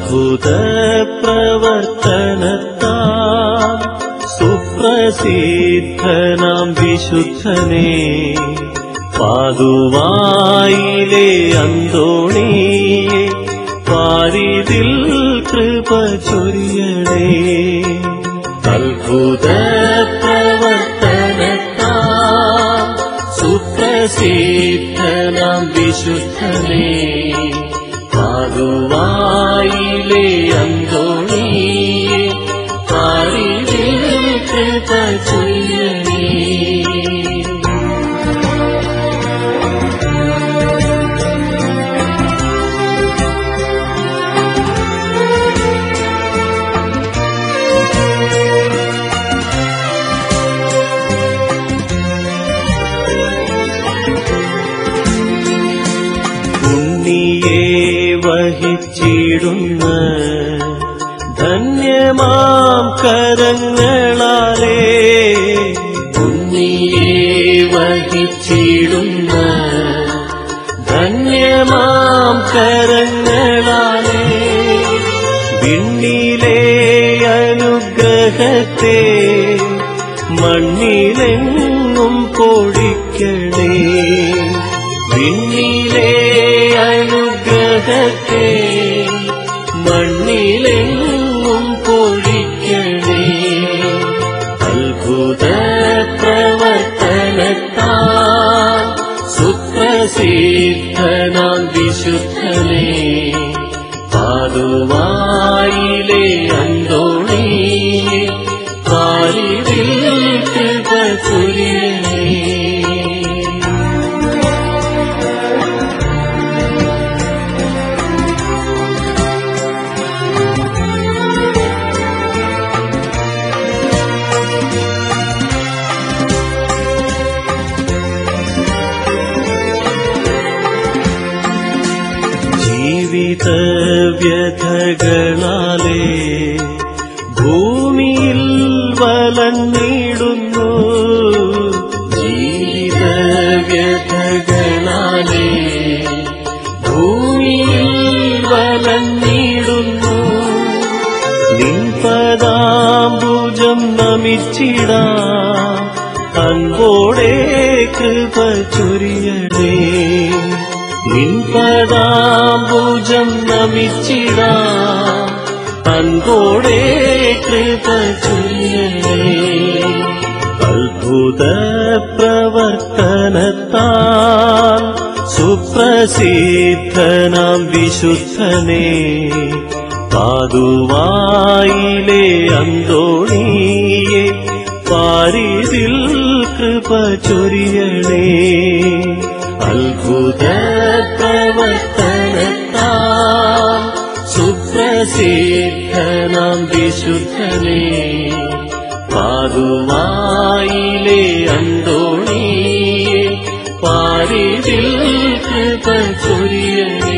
അത്ഭുത പ്രവർത്തനത്താ സുപ്രസിദ്ധനാം വിശുദ്ധനെ പാതുവായിലെ അന്തോണിയെ പാരിതിൽ കൃപ ചൊരിയണേ അത്ഭുത പ്രവർത്തനത്താ സുപ്രസിദ്ധനാം വിശുദ്ധനെ പാതുവായിലെ അന്തോണിയെ പാരിതിൽ കൃപ ചൊരിയണേ ഉണ്ണിയെ വഹിച്ചിടുന്ന ധന്യമാം കരങ്ങളാലേ ഉണ്ണിയെ വഹിച്ചിടുന്ന ധന്യമാം കരങ്ങളാലേ വിണ്ണിലെ അനുഗ്രഹത്തെ മണ്ണിലെങ്ങും പൊടിക്കണേ വിണ്ണിലെ അനുഗ്രഹത്തെ മണ്ണിലെങ്ങും പൊഴിക്കണേ അത്ഭുത പ്രവർത്തനത്താ സുപ്രസിദ്ധനാം വിശുദ്ധനെ പാതുവായിലെ അന്തോണിയെ പാരിതിൽ കൃപ ചൊരിയണേ ജീവിത വ്യഥകളാലേ ഭൂമിയിൽ വലഞ്ഞിടുന്നു ജീവിത വ്യഥകളാലേ ഭൂമിയിൽ വലഞ്ഞിടുന്നു നിൻപദാംബുജം നമിച്ചിടാ അൻപോടെ കൃപ ചൊരിയണേ നിൻപദാംബുജം നമിച്ചിടാ അൻപോടെ കൃപ ചൊരിയണേ അത്ഭുത പ്രവർത്തനത്താൽ സുപ്രസിദ്ധനാം വിശുദ്ധനെ പാതുവായിലെ അന്തോണിയെ പാരിതിൽ കൃപ ചൊരിയണേ അത്ഭുത പ്രവർത്തനത്താൽ സുപ്രസിദ്ധനാം വിശുദ്ധനെ പാതുവായിലെ അന്തോണിയെ പാരിതിൽ കൃപ ചൊരിയണേ